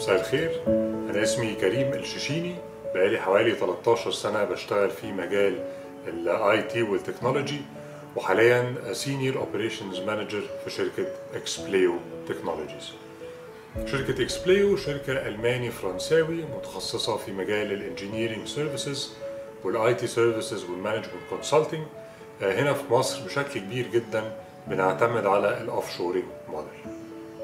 مساء الخير أنا اسمي كريم الششيني بقالي حوالي 13 سنة بشتغل في مجال الاي تي والتكنولوجي وحاليا سينيور اوبريشنز مانجر في شركة اكسبليو تكنولوجيز شركة اكسبليو شركة ألماني فرنساوي متخصصة في مجال الانجينيرينج سيرفيسز والاي تي سيرفيسز والمانجمنت كونسلتنج هنا في مصر بشكل كبير جدا بنعتمد على الاوف شورينج موديل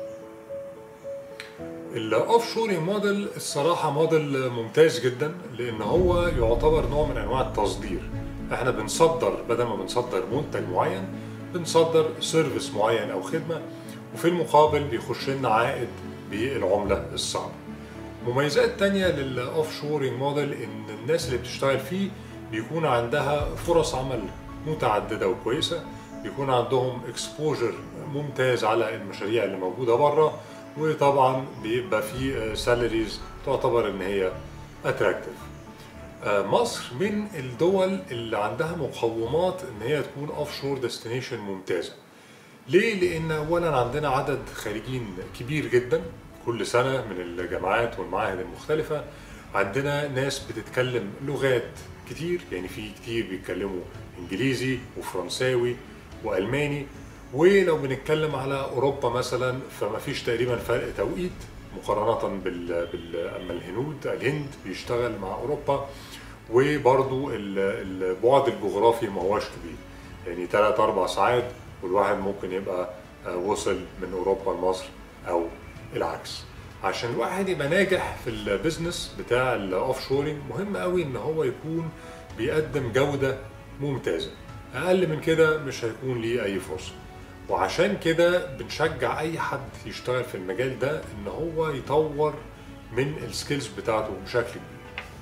الاوف شورينج موديل الصراحه موديل ممتاز جدا لان هو يعتبر نوع من انواع التصدير احنا بنصدر بدل ما بنصدر منتج معين بنصدر سيرفيس معين او خدمه وفي المقابل بيخش لنا عائد بالعمله الصعبه مميزات تانية للاوف شورينج موديل ان الناس اللي بتشتغل فيه بيكون عندها فرص عمل متعدده وكويسه بيكون عندهم اكسبوجر ممتاز على المشاريع اللي موجوده بره وطبعا بيبقى في سالاريز تعتبر ان هي اتراكتيف مصر من الدول اللي عندها مقومات ان هي تكون اوف شور ديستنيشن ممتازه ليه لان اولا عندنا عدد خارجين كبير جدا كل سنه من الجامعات والمعاهد المختلفه عندنا ناس بتتكلم لغات كتير يعني في كتير بيتكلموا انجليزي وفرنساوي والماني ولو بنتكلم على اوروبا مثلا فما فيش تقريبا فرق توقيت مقارنة بال, بال... اما الهنود الهند بيشتغل مع اوروبا وبرضو البعد الجغرافي ما هواش كبير يعني 3 4 ساعات والواحد ممكن يبقى وصل من اوروبا لمصر او العكس عشان الواحد يبقى ناجح في البيزنس بتاع الاوف شورينج مهم قوي ان هو يكون بيقدم جودة ممتازة اقل من كده مش هيكون ليه اي فرصه وعشان كده بنشجع اي حد يشتغل في المجال ده ان هو يطور من السكيلز بتاعته بشكل كبير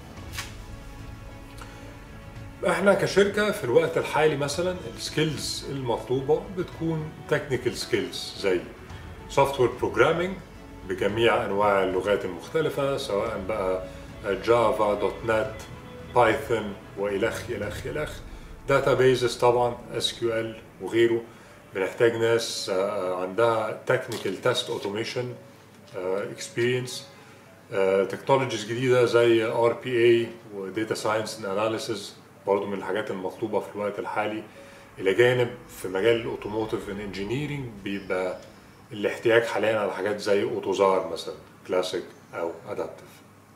احنا كشركه في الوقت الحالي مثلا السكيلز المطلوبه بتكون تكنيكال سكيلز زي سوفت وير بروجرامينج بجميع انواع اللغات المختلفه سواء بقى جافا دوت نت بايثون والخ الخ الخ داتابيزز طبعا اس كيو ال وغيره بنحتاج ناس عندها تكنيكال تيست اوتوميشن اكسبيرينس تكنولوجيز جديده زي ار بي اي وداتا ساينس اناليسيز برضه من الحاجات المطلوبه في الوقت الحالي الى جانب في مجال الاوتوموتيف ان انجينيرنج بيبقى الاحتياج حاليا على حاجات زي اوتوزار مثلا كلاسيك او ادابتيف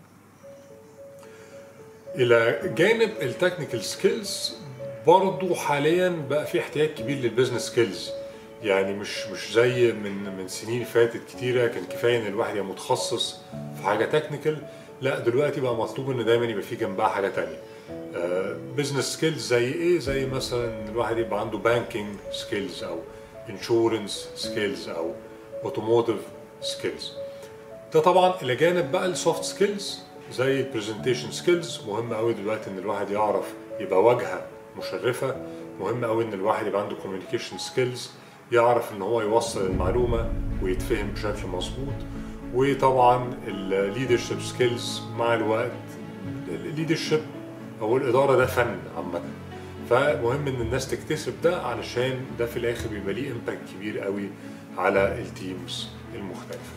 الى جانب التكنيكال سكيلز برضه حاليا بقى في احتياج كبير للبزنس سكيلز يعني مش مش زي من من سنين فاتت كتيره كان كفايه ان الواحد يبقى متخصص في حاجه تكنيكال لا دلوقتي بقى مطلوب ان دايما يبقى في جنبها حاجه تانية بزنس سكيلز زي ايه زي مثلا ان الواحد يبقى عنده بانكينج سكيلز او انشورنس سكيلز او اوتوموتيف سكيلز ده طبعا الى جانب بقى السوفت سكيلز زي البرزنتيشن سكيلز مهم قوي دلوقتي ان الواحد يعرف يبقى واجهه مشرفه مهم قوي ان الواحد يبقى عنده كوميونيكيشن سكيلز يعرف ان هو يوصل المعلومه ويتفهم بشكل مظبوط وطبعا الليدرشيب سكيلز مع الوقت الليدرشيب او الاداره ده فن عامه فمهم ان الناس تكتسب ده علشان ده في الاخر بيبقى ليه امباكت كبير قوي على التيمز المختلفه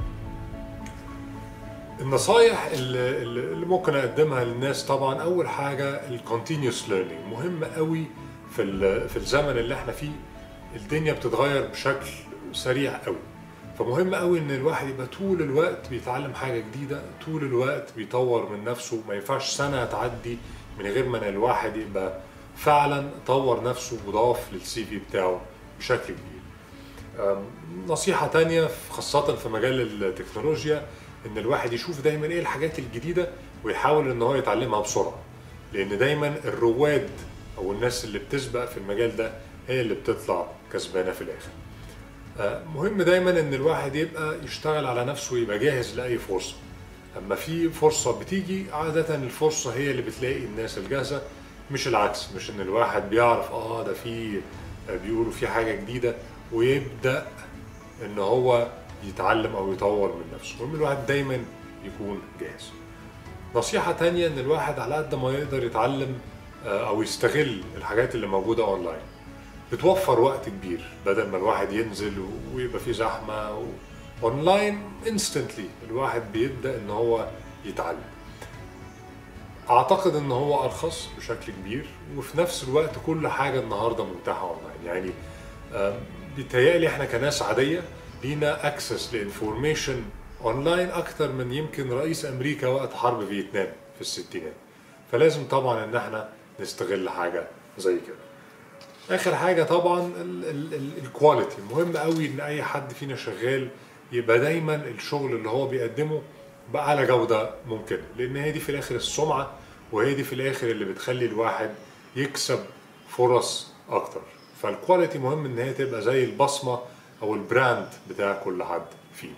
النصايح اللي, اللي ممكن اقدمها للناس طبعا اول حاجه الكونتينيوس ليرنينج مهم قوي في في الزمن اللي احنا فيه الدنيا بتتغير بشكل سريع قوي فمهم قوي ان الواحد يبقى طول الوقت بيتعلم حاجه جديده طول الوقت بيطور من نفسه ما ينفعش سنه تعدي من غير ما الواحد يبقى فعلا طور نفسه وضاف للسي في بتاعه بشكل كبير نصيحة تانية خاصة في مجال التكنولوجيا ان الواحد يشوف دايما ايه الحاجات الجديدة ويحاول ان هو يتعلمها بسرعة لان دايما الرواد او الناس اللي بتسبق في المجال ده هي اللي بتطلع كسبانة في الاخر مهم دايما ان الواحد يبقى يشتغل على نفسه ويبقى جاهز لاي فرصة اما في فرصة بتيجي عادة الفرصة هي اللي بتلاقي الناس الجاهزة مش العكس مش ان الواحد بيعرف اه ده في بيقولوا في حاجة جديدة ويبدأ ان هو يتعلم او يطور من نفسه المهم الواحد دايما يكون جاهز نصيحة تانية ان الواحد على قد ما يقدر يتعلم او يستغل الحاجات اللي موجودة اونلاين بتوفر وقت كبير بدل ما الواحد ينزل ويبقى فيه زحمة اونلاين انستنتلي الواحد بيبدا ان هو يتعلم اعتقد ان هو ارخص بشكل كبير وفي نفس الوقت كل حاجه النهارده متاحه اونلاين يعني آه، بيتهيألي احنا كناس عاديه لينا اكسس لانفورميشن اونلاين اكتر من يمكن رئيس امريكا وقت حرب فيتنام في الستينات فلازم طبعا ان احنا نستغل حاجه زي كده اخر حاجه طبعا الكواليتي مهم قوي ان اي حد فينا شغال يبقى دايما الشغل اللي هو بيقدمه باعلى جوده ممكنه لان هي دي في الاخر السمعه وهي دي في الاخر اللي بتخلي الواحد يكسب فرص اكتر فالكواليتي مهم ان هي تبقى زي البصمه او البراند بتاع كل حد فينا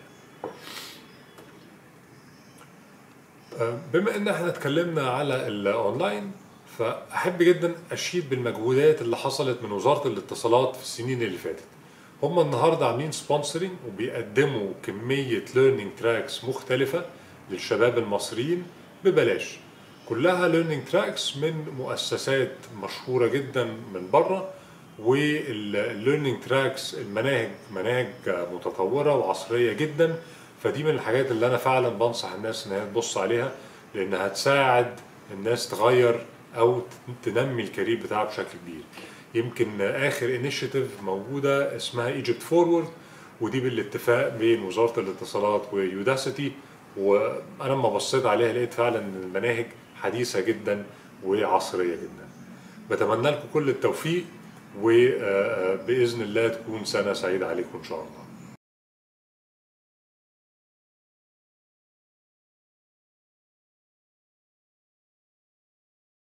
آه، بما ان احنا اتكلمنا على الاونلاين فاحب جدا اشيد بالمجهودات اللي حصلت من وزاره الاتصالات في السنين اللي فاتت هم النهارده عاملين سبونسرنج وبيقدموا كميه ليرنينج تراكس مختلفه للشباب المصريين ببلاش كلها ليرنينج تراكس من مؤسسات مشهوره جدا من بره والليرنينج تراكس المناهج مناهج متطوره وعصريه جدا فدي من الحاجات اللي انا فعلا بنصح الناس ان هي تبص عليها لانها هتساعد الناس تغير او تنمي الكارير بتاعها بشكل كبير يمكن اخر انيشيتيف موجوده اسمها ايجيبت فورورد ودي بالاتفاق بين وزاره الاتصالات ويوداسيتي وانا لما بصيت عليها لقيت فعلا ان المناهج حديثه جدا وعصريه جدا بتمنى لكم كل التوفيق وباذن الله تكون سنه سعيده عليكم ان شاء الله